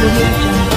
audio jungle.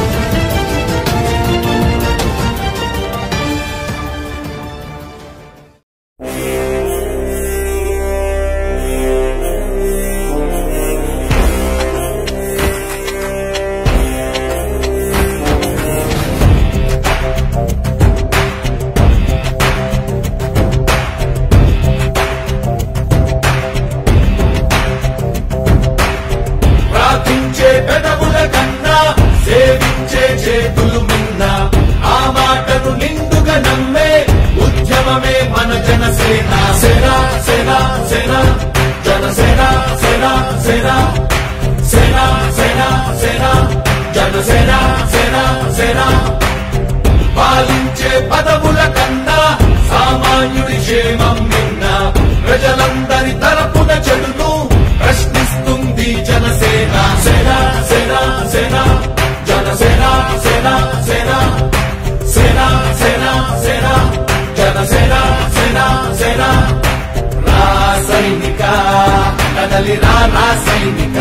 ప్రార్థించే పెదవుల కన్నా సేవించే చేతులు మిన్న ఆ మాటను నిండుగా నమ్మే ఉద్యమమే మన జనసేన సేన సేన సేన జనసేన సేన సేన సేన సేన సేన జనసేన సేన సేన పాలించే పదవుల కన్నా సామాన్యుడి క్షేమం నిన్న ప్రజలందరి తరపున చెడును ప్రశ్నిస్తుంది జనసేన సేన సేన సేన జనసేన సేన సేన సేన సేన సేన జనసేన సేన సేన రాసైనిక కదలి రా రాసైనిక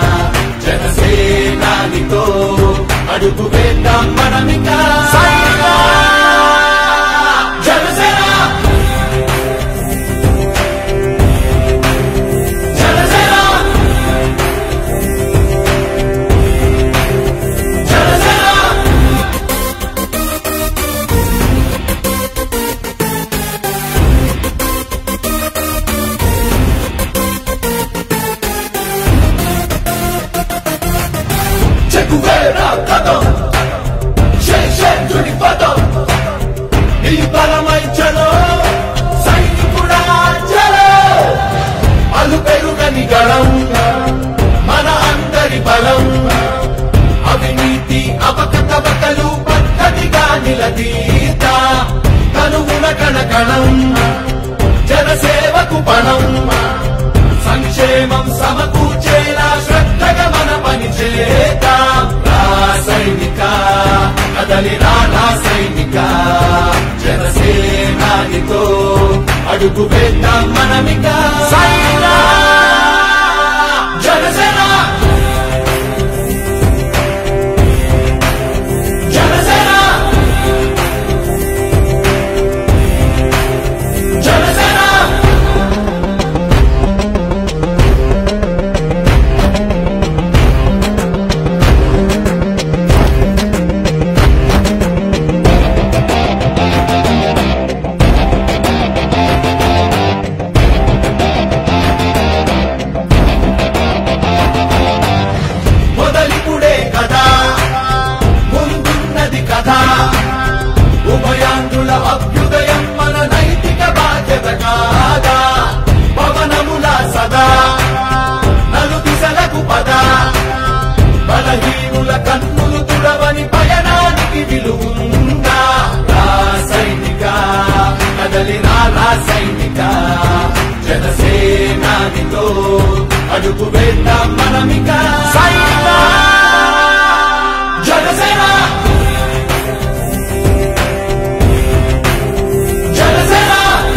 జనసేనానితో అడుగు వేద్దాం మనమిక సైనిక జనసేన జనసేన జనసేన చెక్కువేరా కథం శేషుడి పదం నీ బలమై చలో సైనికుడా చలో అలు పెరుగని గళం మన అందరి బలం అవినీతి అపకతవకలు పద్ధతిగా నిలదీత కనుగుణ కణకణం జనసేవకు పణం సంక్షేమం సమకూర్చేలా శ్రద్ధగా మన పని చేద్దాం రాసైనిక కదలి రా సైనిక జనసేనానితో అడుగు వేద్దాం మనమిక సైనిక జనసేన జనసేన జనసేన మొదలిపుడే కదా ముందున్నది కదా ఉభయాంధ్రుల అభ్యుదయం మన నైతిక బాధ్యత కాదా పవనముల సదా నలు దిశలకు పద బలహీనుల కన్నులు తుడవని పయనానికి విలువుందా రాసైనిక కదలి రా సైనిక జనసేనానితో అడుగు వేద్దాం మనమిక సైనిక జనసేన జనసేన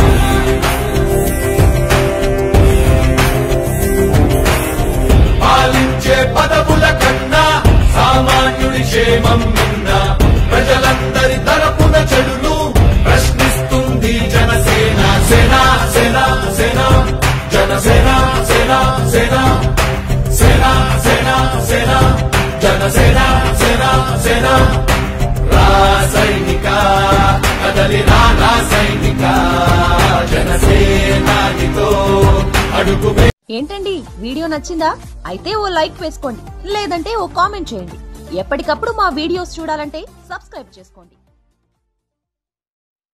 పాలించే పదవుల కన్నా సామాన్యుడి క్షేమం నిన్న ప్రజలందరి తరపున చెడును ప్రశ్నిస్తుంది జనసేన సేన సేన సేన జనసేన సేన సేన సేన సేన సేన జనసేన సేన సేన రాసైనిక కదలి రా రాసైనిక జనసేనానితో అడుగు వే- ఏంటండి వీడియో నచ్చిందా అయితే ఓ లైక్ వేసుకోండి లేదంటే ఓ కామెంట్ చేయండి ఎప్పటికప్పుడు మా వీడియోస్ చూడాలంటే సబ్స్క్రైబ్ చేసుకోండి